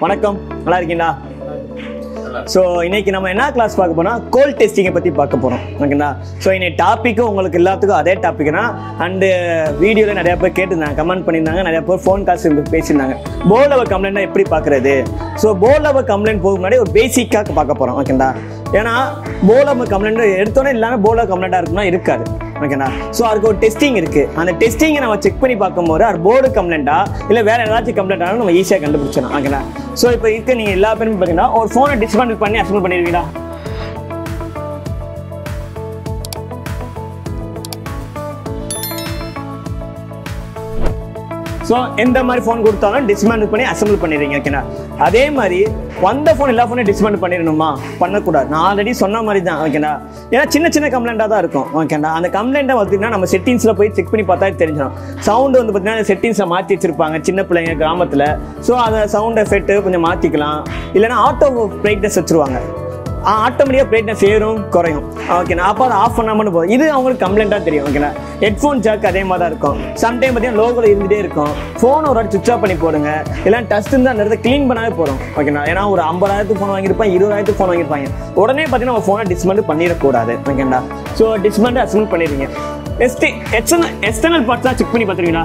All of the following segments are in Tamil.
வணக்கம் நல்லா இருக்கீங்களா ஸோ இன்னைக்கு நம்ம என்ன கிளாஸ் பார்க்க போறோம் கோல் டெஸ்டிங்கை பற்றி பார்க்க போகிறோம் ஓகேங்களா ஸோ இன்னைக்கு டாப்பிக்கும் உங்களுக்கு எல்லாத்துக்கும் அதே டாபிக் தான் அண்டு வீடியோவில் நிறைய பேர் கேட்டிருந்தாங்க கமெண்ட் பண்ணியிருந்தாங்க நிறைய பேர் ஃபோன் கால்ஸ் பேசியிருந்தாங்க போர்ட் லெவல் கம்ப்ளைண்ட் எப்படி பார்க்குறது ஸோ போர்ட் லெவல் கம்ப்ளைண்ட் போக முன்னாடி ஒரு பேசிக்காக பார்க்க போகிறோம் ஓகேங்களா ஏன்னா போர்ட் லெவல் கம்ப்ளைண்ட் எடுத்தோன்னே இல்லாமல் போர்ட் லெவல் கம்ப்ளைண்ட்டாக இருக்குன்னா இருக்காது ஓகேண்ணா ஸோ அதுக்கு ஒரு டெஸ்டிங் இருக்கு அந்த டெஸ்டிங்கை நம்ம செக் பண்ணி பார்க்கும்போது அது போர்டு கம்ப்ளைண்டா இல்லை வேற ஏதாச்சும் கம்ப்ளைண்ட் ஆனாலும் நம்ம ஈஸியாக கண்டுபிடிச்சிடலாம் ஓகேண்ணா ஸோ இப்போ இருக்க நீங்கள் எல்லா பேரும் பார்த்தீங்கன்னா ஒரு ஃபோனை டிஸ்கவுண்ட் பண்ணி அசம்பிள் பண்ணிருக்கீங்களா ஸோ எந்த மாதிரி ஃபோன் கொடுத்தாலும் டிஸ்மேண்டில் பண்ணி அசம்பிள் பண்ணிடுறீங்க ஓகேண்ணா அதே மாதிரி வந்த ஃபோன் எல்லா ஃபோனையும் டிஸ்மேண்டில் பண்ணிடணுமா பண்ணக்கூடாது நான் ஆல்ரெடி சொன்ன மாதிரி தான் ஓகேண்ணா ஏன்னா சின்ன சின்ன கம்ப்ளைண்ட்டாக தான் இருக்கும் ஓகேண்ணா அந்த கம்ப்ளைண்ட்டை பார்த்தீங்கன்னா நம்ம செட்டிங்ஸில் போய் செக் பண்ணி பார்த்தா தெரிஞ்சிடும் சவுண்டு வந்து பார்த்தீங்கன்னா செட்டிங்ஸை மாற்றி வச்சிருப்பாங்க சின்ன பிள்ளைங்க கிராமத்தில் ஸோ அதை சவுண்ட் எஃபெக்ட் கொஞ்சம் மாற்றிக்கலாம் இல்லைன்னா ஆட்டோ பிரைட்னஸ் வச்சிருவாங்க ஆட்டோமேட்டிக்காக பிரைட்னஸ் ஏறும் குறையும் ஓகேண்ணா அப்போ அதை ஆஃப் பண்ணாமல் போதும் இது அவங்களுக்கு கம்ப்ளைண்ட்டாக தெரியும் ஓகேண்ணா ஹெட்ஃபோன் ஜாக் அதே மாதிரி தான் இருக்கும் சம்டைம் பார்த்தீங்கன்னா லோகோவில் இருந்துகிட்டே இருக்கும் ஃபோன் ஒரு வாட்டி சுவிச் ஆஃப் பண்ணி போடுங்க இல்லை டஸ்ட் இருந்தால் அந்த இடத்த க்ளீன் பண்ணாவே போதும் ஓகேண்ணா ஏன்னா ஒரு ஐம்பதாயிரத்துக்கு ஃபோன் வாங்கியிருப்பாங்க இருபதாயிரத்துக்கு ஃபோன் வாங்கியிருப்பாங்க உடனே பார்த்தீங்கன்னா நம்ம ஃபோனை டிஸ்மெண்ட் பண்ணிடக்கூடாது ஓகேண்ணா ஸோ டிஸ்மெண்ட் அசமெண்ட் பண்ணிடுங்க எஸ்டி எக்ஸ்டர்னல் எக்ஸ்டர்னல் பார்ட்ஸ்லாம் செக் பண்ணி பார்த்துருவீங்களா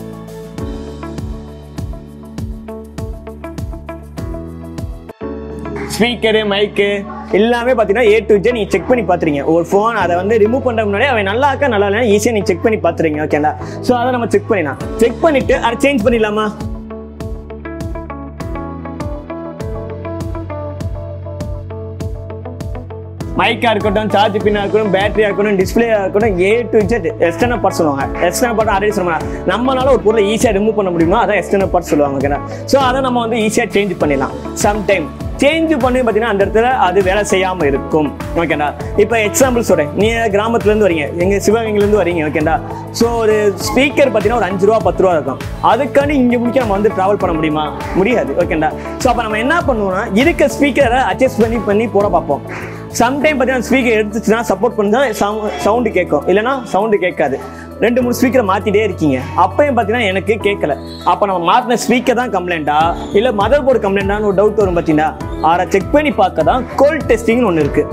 ஸ்பீக்கரு மைக்கு எல்லாமே பார்த்தீங்கன்னா ஏ டு ஜே நீங்கள் செக் பண்ணி பார்த்துறீங்க ஒரு ஃபோன் அதை வந்து ரிமூவ் பண்ணுற முன்னாடி அவன் நல்லா இருக்கா நல்லா இல்லையா ஈஸியாக நீங்கள் செக் பண்ணி பார்த்துறீங்க ஓகேங்களா ஸோ அதை நம்ம செக் பண்ணிடலாம் செக் பண்ணிட்டு அதை சேஞ்ச் பண்ணிடலாமா மைக்காக இருக்கட்டும் சார்ஜ் பின்னாக இருக்கட்டும் பேட்டரியாக இருக்கட்டும் டிஸ்பிளேயாக இருக்கட்டும் A to Z external part சொல்லுவாங்க எக்ஸ்டர்னல் பார்ட் ஆல்ரெடி சொல்லுவாங்க நம்மளால ஒரு பொருளை ஈஸியாக ரிமூவ் பண்ண முடியுமோ அதான் எக்ஸ்டர்னல் பார்ட் சொல்லுவாங்க ஓகேனா ஸோ அதை நம்ம வந்து ஈஸியாக சேஞ்ச் பண்ணிடலாம் சம்டைம் சேஞ்ச் பண்ணி பார்த்தீங்கன்னா அந்த இடத்துல அது வேலை செய்யாமல் இருக்கும் ஓகேண்டா இப்போ எக்ஸாம்பிள் சொல்கிறேன் நீங்கள் கிராமத்துலேருந்து வரீங்க எங்கள் சிவகங்கையிலேருந்து வரீங்க ஓகேண்டா ஸோ ஒரு ஸ்பீக்கர் பார்த்தீங்கன்னா ஒரு அஞ்சு ரூபா பத்து ரூபா இருக்கும் அதுக்காண்டி இங்கே முடிக்க நம்ம வந்து ட்ராவல் பண்ண முடியுமா முடியாது ஓகேண்டா ஸோ அப்போ நம்ம என்ன பண்ணுவோம்னா இருக்க ஸ்பீக்கரை அட்ஜஸ்ட் பண்ணி பண்ணி போட பார்ப்போம் சம்டைம் பார்த்தீங்கன்னா ஸ்பீக்கர் எடுத்துச்சுன்னா சப்போர்ட் பண்ணா சவுண்டு கேட்கும் இல்லைன்னா சவுண்டு கேட்காது ரெண்டு மூணு ஸ்பீக்கரை மாற்றிட்டே இருக்கீங்க அப்பயும் பார்த்தீங்கன்னா எனக்கு கேட்கல அப்போ நம்ம மாற்றின ஸ்பீக்கர் தான் கம்ப்ளைண்ட்டா இல்லை மதர் போர்டு கம்ப்ளைண்டான்னு ஒரு டவுட் வரும் பார்த்தீங்கன்னா அதை செக் பண்ணி பார்க்க தான் கோல் டெஸ்டிங்னு ஒன்று இருக்குது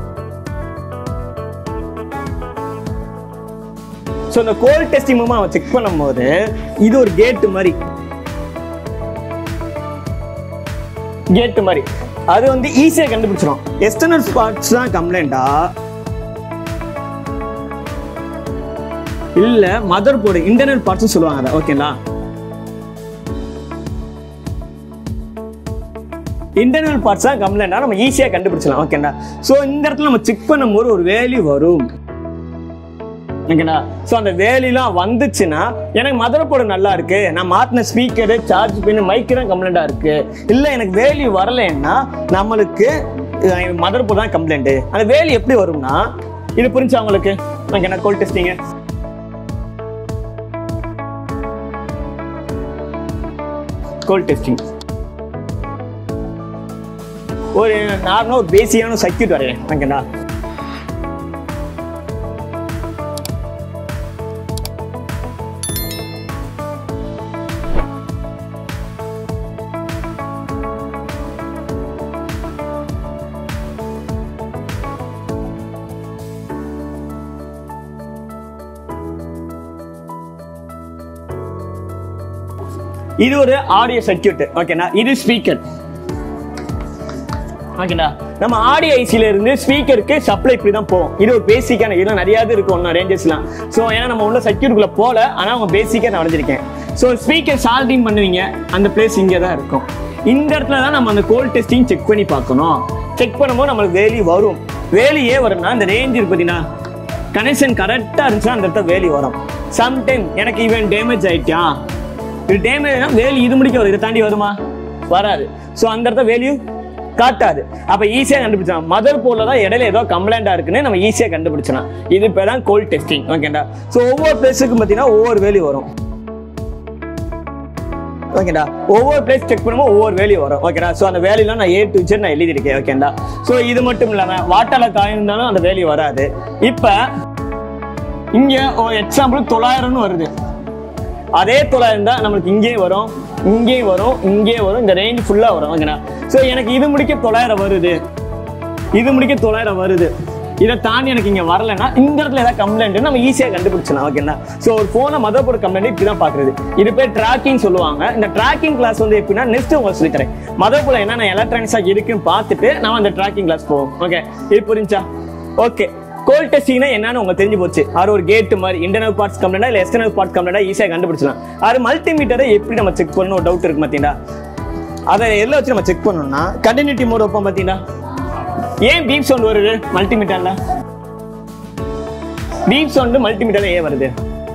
ஸோ இந்த கோல் டெஸ்டிங் மூலமாக நம்ம செக் பண்ணும்போது இது ஒரு கேட்டு மாதிரி கேட்டு மாதிரி அது வந்து ஈஸியாக கண்டுபிடிச்சிடும் எக்ஸ்டர்னல் பார்ட்ஸ் தான் கம்ப்ளைண்டா இல்ல மதர் போர்டு இன்டர்னல் பார்ட்ஸ் சொல்லுவாங்க அதை ஓகேங்களா இன்டர்னல் பார்ட்ஸ் தான் கம்ப்ளைண்டா நம்ம ஈஸியாக கண்டுபிடிச்சலாம் ஓகேண்டா ஸோ இந்த இடத்துல நம்ம செக் பண்ணும்போது ஒரு வேல்யூ வரும் ஓகேண்ணா ஸோ அந்த வேலிலாம் வந்துச்சுன்னா எனக்கு மதுரை போர்டு நல்லா இருக்கு நான் மாற்றின ஸ்பீக்கரு சார்ஜ் பின் மைக்கு தான் கம்ப்ளைண்டாக இருக்கு இல்லை எனக்கு வேலி வரலைன்னா நம்மளுக்கு மதுரை போர்டு தான் கம்ப்ளைண்ட்டு அந்த வேலி எப்படி வரும்னா இது புரிஞ்சா உங்களுக்கு ஓகேண்ணா கோல் டெஸ்டிங்க கோல் டெஸ்டிங் ஒரு நார்மலாக ஒரு பேசிக்கான சர்க்கியூட் வரையேன் ஓகேண்ணா இது ஒரு ஆடியோ சர்க்கியூட் ஓகேண்ணா இது ஸ்பீக்கர் ஓகேண்ணா நம்ம ஆடியோ ஐசில இருந்து ஸ்பீக்கருக்கு சப்ளை இப்படி தான் போகும் இது ஒரு பேசிக்கான இதெல்லாம் நிறைய இது இருக்கும் ஒன்றும் ரேஞ்சஸ்லாம் ஸோ ஏன்னா நம்ம உள்ள சர்க்கியூட்டுக்குள்ள போல ஆனால் அவங்க பேசிக்காக நான் வரைஞ்சிருக்கேன் ஸோ ஸ்பீக்கர் சால்டிங் பண்ணுவீங்க அந்த பிளேஸ் இங்கே தான் இருக்கும் இந்த இடத்துல தான் நம்ம அந்த கோல் டெஸ்டிங் செக் பண்ணி பார்க்கணும் செக் பண்ணும்போது நம்மளுக்கு வேலி வரும் வேலி ஏன் வரும்னா இந்த ரேஞ்ச் இருக்கு பார்த்தீங்கன்னா கனெக்ஷன் கரெக்டாக இருந்துச்சுன்னா அந்த இடத்துல வேலி வரும் சம்டைம் எனக்கு இவன் டேமேஜ் ஆயிட்டா இது டேமேஜ்னா வேலி இது முடிக்க வரும் இதை தாண்டி வருமா வராது ஸோ அந்த இடத்துல வேல்யூ காட்டாது அப்ப ஈஸியா கண்டுபிடிச்சலாம் மதர் போர்ட்ல தான் இடையில ஏதோ கம்ப்ளைண்டா இருக்குன்னு நம்ம ஈஸியா கண்டுபிடிச்சலாம் இது பேர் தான் கோல் டெஸ்டிங் ஓகேடா ஸோ ஒவ்வொரு பிளேஸுக்கும் பார்த்தீங்கன்னா ஒவ்வொரு வேல்யூ வரும் ஓகேடா ஒவ்வொரு பிளேஸ் செக் பண்ணும்போது ஒவ்வொரு வேல்யூ வரும் ஓகேடா ஸோ அந்த வேல்யூலாம் நான் ஏ டு ஜெட் நான் எழுதியிருக்கேன் ஓகேடா ஸோ இது மட்டும் இல்லாமல் வாட்டரில் காயிருந்தாலும் அந்த வேல்யூ வராது இப்போ இங்கே எக்ஸாம்பிள் தொள்ளாயிரம்னு வருது அதே தொள்ளாயிரம் தான் நம்மளுக்கு இங்கேயும் வரும் இங்கேயும் வரும் இங்கேயும் வரும் இந்த ரேஞ்ச் ஃபுல்லாக வரும் ஓகேண்ணா ஸோ எனக்கு இது முடிக்க தொள்ளாயிரம் வருது இது முடிக்க தொள்ளாயிரம் வருது இதை தாண்டி எனக்கு இங்கே வரலைன்னா இந்த இடத்துல ஏதாவது கம்ப்ளைண்ட் நம்ம ஈஸியாக கண்டுபிடிச்சலாம் ஓகேங்களா ஸோ ஒரு ஃபோனை மதர் போர்டு கம்ப்ளைண்ட் இப்படி தான் பார்க்குறது இது பேர் ட்ராக்கிங் சொல்லுவாங்க இந்த ட்ராக்கிங் கிளாஸ் வந்து எப்படின்னா நெக்ஸ்ட் உங்களுக்கு சொல்லித்தரேன் மதர் போர்டில் என்னென்ன எலக்ட்ரானிக்ஸாக இருக்குன்னு பார்த்துட்டு நம்ம அந்த ட்ராக்கிங் கிளாஸ் போவோம் ஓகே இது புரிஞ்சா ஓகே கோல் டெஸ்டிங்னா என்னன்னு உங்களுக்கு தெரிஞ்சு போச்சு அது ஒரு கேட் மாதிரி இன்டர்னல் பார்ட்ஸ் கம்ப்ளைண்டா இல்லை எக்ஸ்டர்னல் பார்ட்ஸ் கம்ப்ளைண்டா ஈஸியாக கண்டுபிடிச்சலாம் அது மல்டிமீட்டரை எப்படி நம்ம செக் பண்ணணும் ஒரு டவுட் இருக்கு பார்த்தீங்களா அதை எதில் வச்சு நம்ம செக் பண்ணணும்னா கண்டினியூட்டி மோட் வைப்போம் பார்த்தீங்களா ஏன் பீப் சவுண்ட் வருது மல்டிமீட்டர்ல பீப் சவுண்ட் மல்டிமீட்டர்ல ஏன் வருது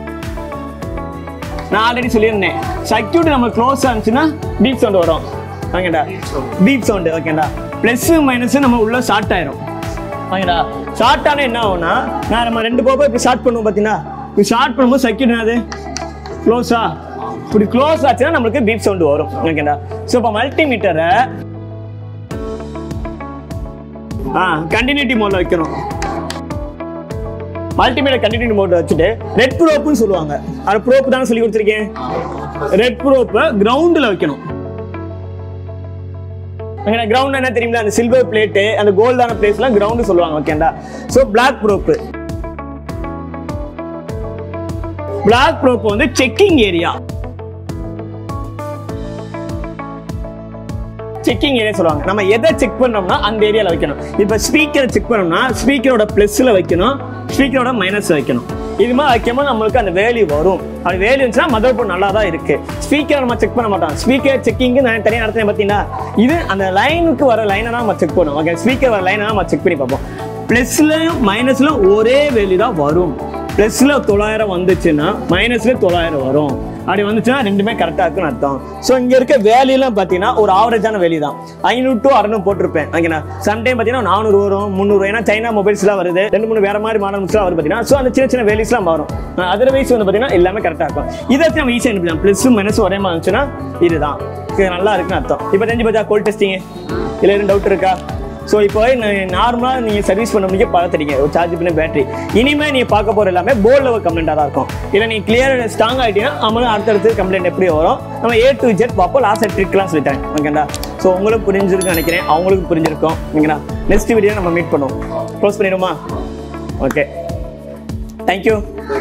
நான் ஆல்ரெடி சொல்லியிருந்தேன் சர்க்கியூட் நம்ம க்ளோஸ் ஆச்சுன்னா பீப் சவுண்ட் வரும் ஓகேடா பீப் சவுண்ட் ஓகேடா ப்ளஸ் மைனஸ் நம்ம உள்ள ஷார்ட் ஆயிரும் ஓகேடா ஷார்ட் ஆனால் என்ன ஆகும்னா நான் நம்ம ரெண்டு போப்போ இப்படி ஷார்ட் பண்ணுவோம் பார்த்தீங்கன்னா இப்படி ஷார்ட் பண்ணும்போது சர்க்கியூட் என்னது க்ளோஸா இப்படி க்ளோஸ் ஆச்சுன்னா நம்மளுக்கு பீப் சவுண்ட் வரும் ஓகேடா ஸோ இப்போ மல்டிமீட்டரை ஆ கண்டினியூட்டி மோட்ல வைக்கணும் மல்டிமீடியா கண்டினியூட்டி மோட்ல வச்சுட்டு ரெட் ப்ரோப்னு சொல்லுவாங்க அது ப்ரோப் தானே சொல்லி கொடுத்துருக்கேன் ரெட் ப்ரோப்பை கிரவுண்டில் வைக்கணும் கிரவுண்ட் என்ன தெரியுங்களா அந்த சில்வர் பிளேட்டு அந்த கோல்டான பிளேஸ்லாம் கிரவுண்டு சொல்லுவாங்க ஓகேண்டா so black probe black probe வந்து செக்கிங் ஏரியா செக்கிங் ஏரியா சொல்லுவாங்க நம்ம எதை செக் பண்ணோம்னா அந்த ஏரியால வைக்கணும் இப்போ ஸ்பீக்கரை செக் பண்ணோம்னா ஸ்பீக்கரோட பிளஸ்ல வைக்கணும் ஸ்பீக்கரோட மைனஸ் வைக்கணும் இது மாதிரி வைக்கும்போது நம்மளுக்கு அந்த வேல்யூ வரும் அப்படி வேல்யூ இருந்துச்சுன்னா மதர் போர்ட் நல்லா தான் இருக்கு ஸ்பீக்கரை நம்ம செக் பண்ண மாட்டோம் ஸ்பீக்கர் செக்கிங் நான் தனியாக நடத்தினேன் பார்த்தீங்கன்னா இது அந்த லைனுக்கு வர லைனை தான் நம்ம செக் பண்ணுவோம் ஓகே ஸ்பீக்கர் வர லைனை நம்ம செக் பண்ணி பார்ப்போம் ப்ளஸ்லையும் மைனஸ்லையும் ஒரே வேல்யூ தான் வரும் ப்ளஸ்ல தொள்ளாயிரம் வந்துச்சுன்னா மைனஸ்ல தொள்ளாயிரம் வரும் அப்படி வந்துச்சுன்னா ரெண்டுமே கரெக்டாக இருக்குன்னு அர்த்தம் ஸோ இங்கே இருக்க வேலையெல்லாம் பார்த்தீங்கன்னா ஒரு ஆவரேஜான வேல்யூ தான் ஐநூறு டு அறநூறு போட்டிருப்பேன் ஓகேண்ணா சம்டைம் பார்த்தீங்கன்னா நானூறு வரும் முந்நூறு ஏன்னா சைனா மொபைல்ஸ்லாம் வருது ரெண்டு மூணு வேற மாதிரி மாடல்ஸ்லாம் வருது பார்த்தீங்கன்னா ஸோ அந்த சின்ன சின்ன வேல்யூஸ்லாம் வரும் அதர்வைஸ் வந்து பார்த்தீங்கன்னா எல்லாமே கரெக்டாக இருக்கும் இதை வச்சு நம்ம ஈஸியாக அனுப்பிடலாம் ப்ளஸ் மைனஸ் ஒரே மாதிரி இருந்துச்சுன்னா இதுதான் இது நல்லா இருக்குன்னு அர்த்தம் இப்போ தெரிஞ்சு பார்த்தா கோல் டெஸ்டிங் இல்லை எதுவும் டவுட் இருக்கா ஸோ இப்போ நார்மலாக நீங்கள் சர்வீஸ் பண்ண முடிய பார்த்துட்டீங்க ஒரு சார்ஜ் பண்ண பேட்டரி இனிமேல் நீங்கள் பார்க்க போகிற எல்லாமே போர்ட் லெவல் கம்ப்ளைண்ட்டாக தான் இருக்கும் இல்லை நீங்கள் கிளியர் ஸ்ட்ராங் ஆகிட்டீங்கன்னா நம்மளும் அடுத்தடுத்து கம்ப்ளைண்ட் எப்படி வரும் நம்ம ஏ டு ஜெட் பார்ப்போம் லாஸ்ட் ட்ரிக்லாம் சொல்லிட்டேன் ஓகேங்களா ஸோ உங்களுக்கு புரிஞ்சிருக்குன்னு நினைக்கிறேன் அவங்களுக்கு புரிஞ்சிருக்கும் ஓகேங்களா நெக்ஸ்ட் வீடியோ நம்ம மீட் பண்ணுவோம் க்ளோஸ் பண்ணிடுமா ஓகே தேங்க்யூ